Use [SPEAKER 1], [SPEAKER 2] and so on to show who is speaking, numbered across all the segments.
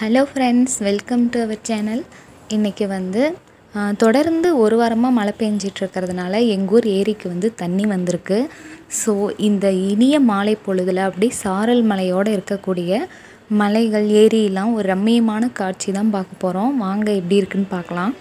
[SPEAKER 1] hello friends welcome to our channel இன்றைக்கி வந்து ஆ, தொடர்ந்து ஒரு வாரமாக மழை பெஞ்சிட்டு இருக்கிறதுனால எங்கள் ஊர் ஏரிக்கு வந்து தண்ணி வந்திருக்கு ஸோ இந்த இனிய மாலை பொழுதில் அப்படி சாரல் மலையோடு இருக்கக்கூடிய மலைகள் ஏரியெல்லாம் ஒரு ரம்மியமான காட்சி தான் பார்க்க போகிறோம் வாங்க எப்படி இருக்குன்னு பார்க்கலாம்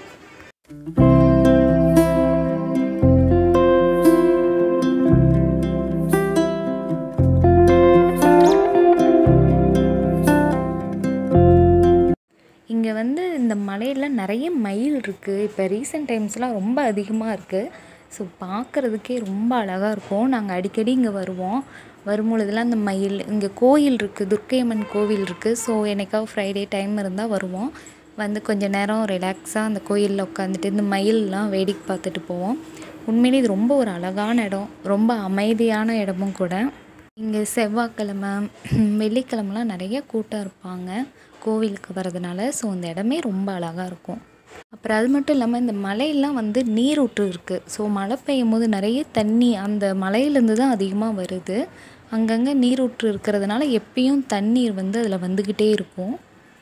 [SPEAKER 1] இங்கே வந்து இந்த மலையில் நிறைய மயில் இருக்குது இப்போ ரீசெண்ட் டைம்ஸ்லாம் ரொம்ப அதிகமாக இருக்குது ஸோ பார்க்குறதுக்கே ரொம்ப அழகாக இருக்கும் நாங்கள் அடிக்கடி இங்கே வருவோம் வரும்பொழுதுலாம் அந்த மயில் இங்கே கோயில் இருக்குது துர்க்கையம்மன் கோவில் இருக்குது ஸோ என்னைக்காவது ஃப்ரைடே டைம் இருந்தால் வருவோம் வந்து கொஞ்ச நேரம் ரிலாக்ஸாக அந்த கோயிலில் உட்காந்துட்டு இந்த மயிலெலாம் வேடிக்கை பார்த்துட்டு போவோம் உண்மையிலே இது ரொம்ப ஒரு அழகான இடம் ரொம்ப அமைதியான இடமும் கூட இங்கே செவ்வாய்க்கிழமை வெள்ளிக்கிழமெலாம் நிறைய கூட்டம் இருப்பாங்க கோவிலுக்கு வர்றதுனால ஸோ இந்த இடமே ரொம்ப அழகாக இருக்கும் அப்புறம் அது மட்டும் இல்லாமல் இந்த மலையெல்லாம் வந்து நீரூற்று இருக்குது ஸோ மழை பெய்யும் போது நிறைய தண்ணி அந்த மலையிலேருந்து தான் அதிகமாக வருது அங்கங்கே நீரூற்று இருக்கிறதுனால எப்பயும் தண்ணீர் வந்து அதில் வந்துக்கிட்டே இருக்கும்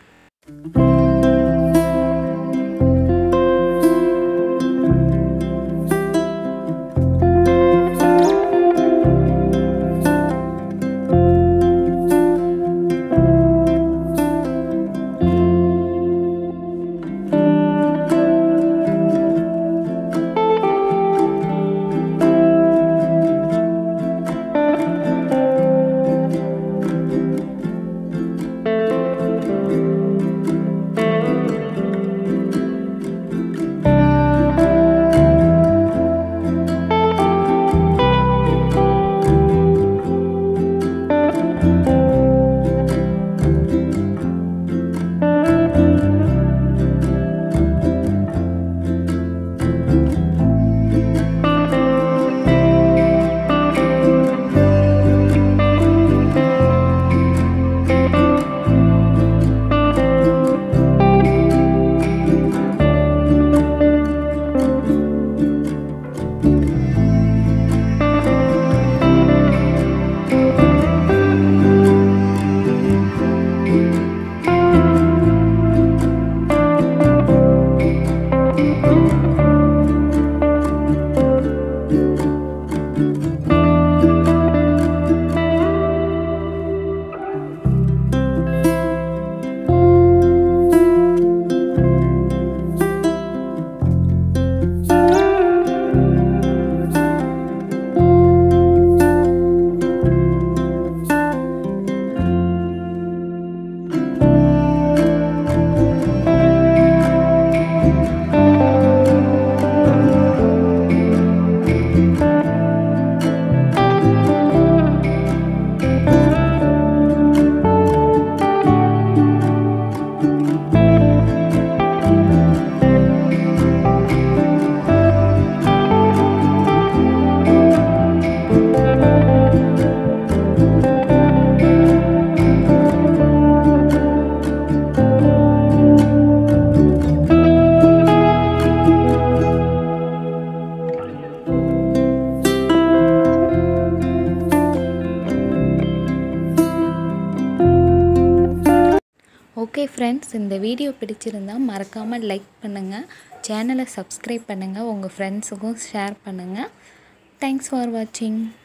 [SPEAKER 1] ஓகே ஃப்ரெண்ட்ஸ் இந்த வீடியோ பிடிச்சிருந்தா மறக்காமல் லைக் பண்ணுங்கள் சேனலை சப்ஸ்கிரைப் பண்ணுங்கள் உங்கள் ஃப்ரெண்ட்ஸுக்கும் ஷேர் பண்ணுங்கள் தேங்க்ஸ் ஃபார் வாட்சிங்